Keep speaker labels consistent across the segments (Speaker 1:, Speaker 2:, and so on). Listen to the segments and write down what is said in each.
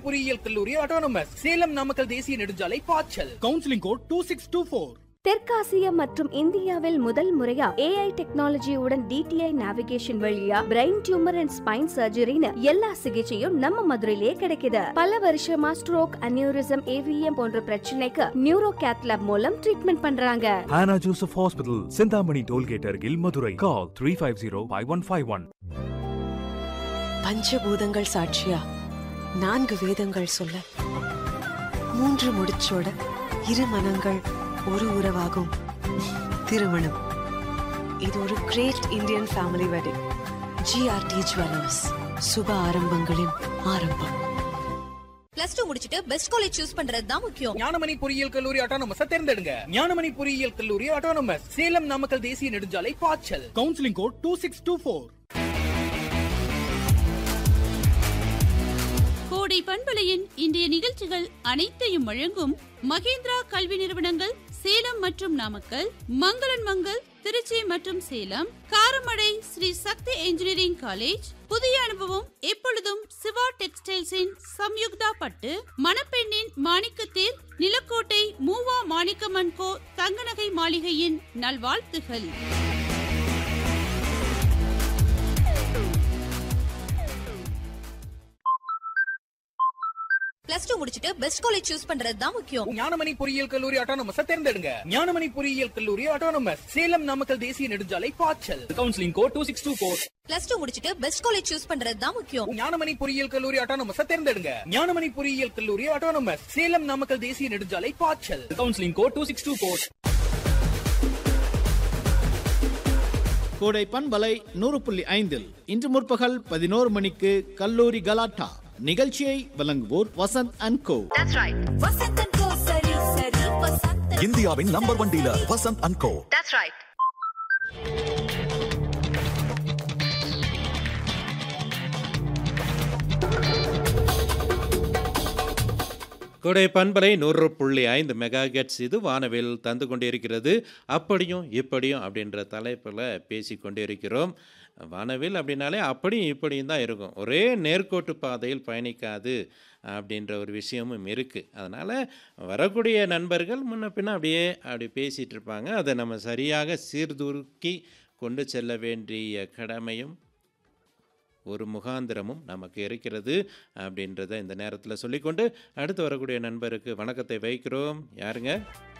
Speaker 1: பொறியியல் கல்லூரி ஆட்டோனமஸ் சேலம் நாமக்கல் தேசிய நெடுஞ்சாலை பாய்ச்சல் counselling code two six two four
Speaker 2: தெற்காசியா மற்றும் இந்தியாவில் முதல் முறையா ஏஐ டெக்னாலஜியுடன் டிடிஐ நேவிகேஷன் வழியா பிரெயின் டியூமர் அண்ட் ஸ்பைன் சர்ஜரின்னு எல்லா சிகிச்சையும் நம்ம மதுரையிலே கிடைக்குது பல வருஷமா ஸ்ட்ரோக் அனியூரிசம் ஏவிஎம் போன்ற பிரச்சனைக்கு நியூரோ கேத்லாப் மூலம் ட்ரீட்மெண்ட் பண்றாங்க
Speaker 3: Hannah Joseph Hospital, Sindhamani Tollgate Argil, Madurai. Call 350-5151.
Speaker 4: பஞ்சபூதங்கள் சாட்சியா நான்கு வேதங்கள் சொல்ல மூன்று முடிச்சோட இரு மனங்கள் ஒரு உறவாகும் திருமணம் இது ஒரு great Indian family wedding GRT jewellers சுப ஆரம்பங்களின் ஆரம்பம்
Speaker 5: பிளஸ் டூ முடிச்சிட்டு பெஸ்ட் காலேஜ் சூஸ் பண்றது தான் முக்கியம்
Speaker 1: ஞானமணி பொறியியல் கல்லூரி ஆட்டோனமஸ் தேர்ந்தெடுங்க ஞானமணி பொறியியல் கல்லூரி ஆட்டோனமஸ் சேலம் நாமக்கல் தேசிய நெடுஞ்சாலை பாய்ச்சல் counselling code two six two four
Speaker 6: Kodai பண்பலையின் இன்றைய நிகழ்ச்சிகள் அனைத்தையும் வழங்கும் மகேந்திரா கல்வி நிறுவனங்கள் சேலம் மற்றும் நாமக்கல் மங்களன் மங்கள் திருச்சி மற்றும் சேலம் காரமடை ஸ்ரீ சக்தி இன்ஜினியரிங் காலேஜ் புதிய அனுபவம் எப்பொழுதும் சிவா டெக்ஸ்டைல்ஸின் சம்யுக்தா பட்டு மணப்பெண்ணின் மாணிக்கத்தேர் நிலக்கோட்டை மூவா மாணிக்கமன் கோ தங்கநகை மாளிகையின் நல்வாழ்த்துகள்
Speaker 5: பிளஸ் டூ முடிச்சிட்டு பெஸ்ட் காலேஜ் சூஸ் பண்றது தான் முக்கியம்
Speaker 1: ஞானமணி பொறியியல் கல்லூரி ஆட்டோனமஸ் தேர்ந்தெடுங்க ஞானமணி பொறியியல் கல்லூரி ஆட்டோனமஸ் சேலம் நாமக்கல் தேசிய நெடுஞ்சாலை பாய்ச்சல் counselling code two six two four
Speaker 5: plus two முடிச்சிட்டு பெஸ்ட் காலேஜ் சூஸ் பண்றது தான் முக்கியம்
Speaker 1: ஞானமணி பொறியியல் கல்லூரி ஆட்டோனமஸ் தேர்ந்தெடுங்க ஞானமணி பொறியியல் கல்லூரி ஆட்டோனமஸ் சேலம் நாமக்கல் தேசிய நெடுஞ்சாலை பாய்ச்சல் counselling code two six two four
Speaker 7: Kodai பண்பலை நூறு புள்ளி ஐந்தில் இன்று முற்பகல் பதினோரு மணிக்கு கல்லூரி கலாட்டா நிகழ்ச்சியை வழங்குவோர் வசந்த் அண்ட் கோ
Speaker 8: இந்தியாவின் number one dealer Vasanth and co
Speaker 9: Kodai பண்பலை நூறு புள்ளி ஐந்து மெகா கெட்ஸ் இது வானவில் தந்து கொண்டிருக்கிறது அப்படியும் இப்படியும் அப்படின்ற தலைப்பில் பேசி கொண்டிருக்கிறோம் வானவில் அப்படின்னாலே அப்படியும் இப்படியும் தான் இருக்கும் ஒரே நேர்கோட்டு பாதையில் பயணிக்காது அப்படின்ற ஒரு விஷயமும் இருக்குது அதனால் வரக்கூடிய நண்பர்கள் முன்ன பின்ன அப்படியே அப்படி பேசிகிட்டு இருப்பாங்க அதை நம்ம சரியாக சீர்தூக்கி கொண்டு செல்ல வேண்டிய கடமையும் ஒரு முகாந்திரமும் நமக்கு இருக்கிறது அப்படின்றத இந்த நேரத்தில் சொல்லிக்கொண்டு அடுத்து வரக்கூடிய நண்பருக்கு வணக்கத்தை வைக்கிறோம் யாருங்க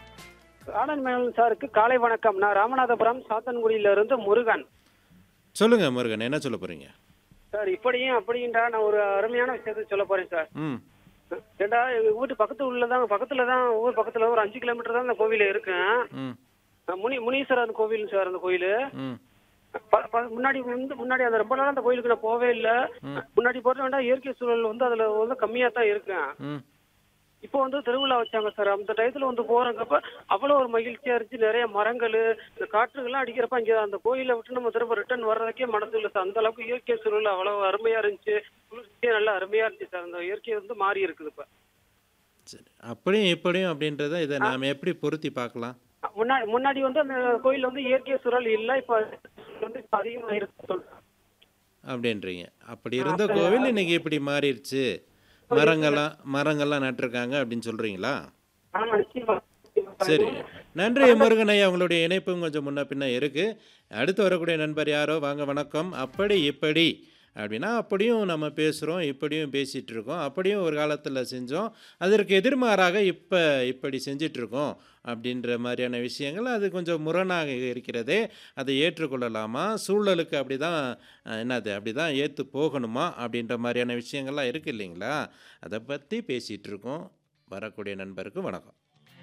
Speaker 10: ஆனந்த் மேனன் சாருக்கு காலை வணக்கம் நான் ராமநாதபுரம் சாத்தன்குடியில இருந்து முருகன்
Speaker 9: சொல்லுங்க முருகன் என்ன சொல்ல போறீங்க
Speaker 10: சார் இப்படியும் அப்படின்றா நான் ஒரு அருமையான விஷயத்த சொல்ல போறேன் சார்
Speaker 9: ம்
Speaker 10: ஏண்டா எங்க வீட்டு பக்கத்து உள்ள தான் பக்கத்துல தான் ஊர் பக்கத்துல ஒரு அஞ்சு கிலோமீட்டர் தான் அந்த கோவில் இருக்கு
Speaker 9: ம்
Speaker 10: முனி முனீஸ்வரன் கோவில் சார் அந்த கோயில்
Speaker 9: ம்
Speaker 10: முன்னாடி வந்து முன்னாடி அந்த ரொம்ப நாள் அந்த கோயிலுக்கு நான் போவே இல்ல முன்னாடி போறது வேண்டாம் இயற்கை சூழல் வந்து அதுல வந்து கம்மியா தான் இருக்கேன்
Speaker 9: ம்
Speaker 10: இப்போ வந்து திருவிழா வச்சாங்க சார் அந்த டயத்துல வந்து போறப்ப அவ்வளவு ஒரு மகிழ்ச்சியா இருந்துச்சு நிறைய மரங்கள் இந்த காற்றுகள்லாம் அடிக்கிறப்ப இங்க அந்த கோயிலை விட்டு நம்ம திரும்ப ரிட்டர்ன் வர்றதுக்கே மனசு இல்லை சார் அந்த அளவுக்கு இயற்கை சூழல் அவ்வளவு அருமையா இருந்துச்சு குளிர்ச்சியா நல்லா அருமையா இருந்துச்சு சார் அந்த இயற்கை வந்து மாறி இருக்குது இப்ப
Speaker 9: சரி அப்படியும் இப்படியும் அப்படின்றத இதை நாம் எப்படி பொருத்தி பார்க்கலாம்
Speaker 10: முன்னாடி முன்னாடி வந்து அந்த கோயில் வந்து இயற்கை சூழல் இல்ல இப்ப வந்து இப்ப அதிகமா இருக்கு சொல்றேன்
Speaker 9: அப்படின்றீங்க அப்படி இருந்த கோவில் இன்னைக்கு இப்படி மாறிடுச்சு மரங்கள்லாம் மரங்கள்லாம் நட்டிருக்காங்க அப்படின்னு சொல்கிறீங்களா
Speaker 10: ஆமா நிச்சயமா
Speaker 9: சரி நன்றி முருகன் ஐயா உங்களுடைய இணைப்பும் கொஞ்சம் முன்ன பின்ன இருக்குது அடுத்து வரக்கூடிய நண்பர் யாரோ வாங்க வணக்கம் அப்படி இப்படி அப்படின்னா அப்படியும் நம்ம பேசுகிறோம் இப்படியும் பேசிகிட்டு இருக்கோம் அப்படியும் ஒரு காலத்தில் செஞ்சோம் அதற்கு எதிர்மாறாக இப்போ இப்படி செஞ்சிட்ருக்கோம் அப்படின்ற மாதிரியான விஷயங்கள் அது கொஞ்சம் முரணாக இருக்கிறதே அதை ஏற்றுக்கொள்ளலாமா சூழலுக்கு அப்படி தான் என்னது அப்படி தான் ஏற்று போகணுமா அப்படின்ற மாதிரியான விஷயங்கள்லாம் இருக்குது இல்லைங்களா அதை பற்றி பேசிகிட்டு இருக்கோம் வரக்கூடிய நண்பருக்கு வணக்கம்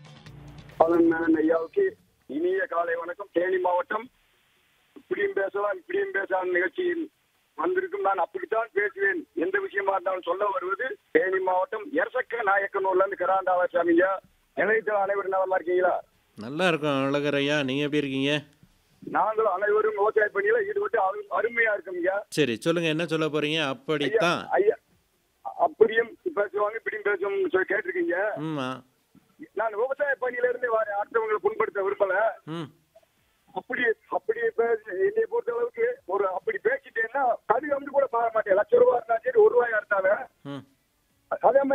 Speaker 11: பலன் மேனன் ஐயாவுக்கு இனிய காலை வணக்கம் தேனி மாவட்டம் இப்படியும் பேசலாம் இப்படியும் பேசலாம் நிகழ்ச்சியில் வந்திருக்கும் நான் அப்படித்தான் பேசுவேன் எந்த விஷயமா இருந்தாலும் சொல்ல வருவது தேனி மாவட்டம் எரசக்க நாயக்கனூர்ல இருந்து கராண்டாவா சாமிங்க நிலையத்தில் அனைவரும் நலமா இருக்கீங்களா
Speaker 9: நல்லா இருக்கும் அழகர் ஐயா நீங்கள் எப்படி இருக்கீங்க
Speaker 11: நாங்களும் அனைவரும் விவசாய பணியில ஈடுபட்டு அரு- அருமையா இருக்கோம்யா
Speaker 9: சரி சொல்லுங்கள் என்ன சொல்ல போகிறீங்க அப்படித்தான்
Speaker 11: ஐயா அப்படியும் பேசுவாங்க இப்படியும் பேசுவோம் சொல்லி கேட்டிருக்கீங்க
Speaker 9: ஆமாம்
Speaker 11: நான் விவசாய பணியில இருந்து வரேன் அடுத்தவங்களை புண்படுத்த விரும்பல
Speaker 9: ம்
Speaker 11: அப்படி அப்படி பேச- என்னை பொறுத்த அளவுக்கு ஒரு அப்படி பேசிட்டேன்னா கடுகு வந்து கூட மாற மாட்டேன் லட்ச ரூபா இருந்தாலும் சரி ஒரு ரூபாயா இருந்தாலும்
Speaker 9: ம்
Speaker 11: அதே மாதிரி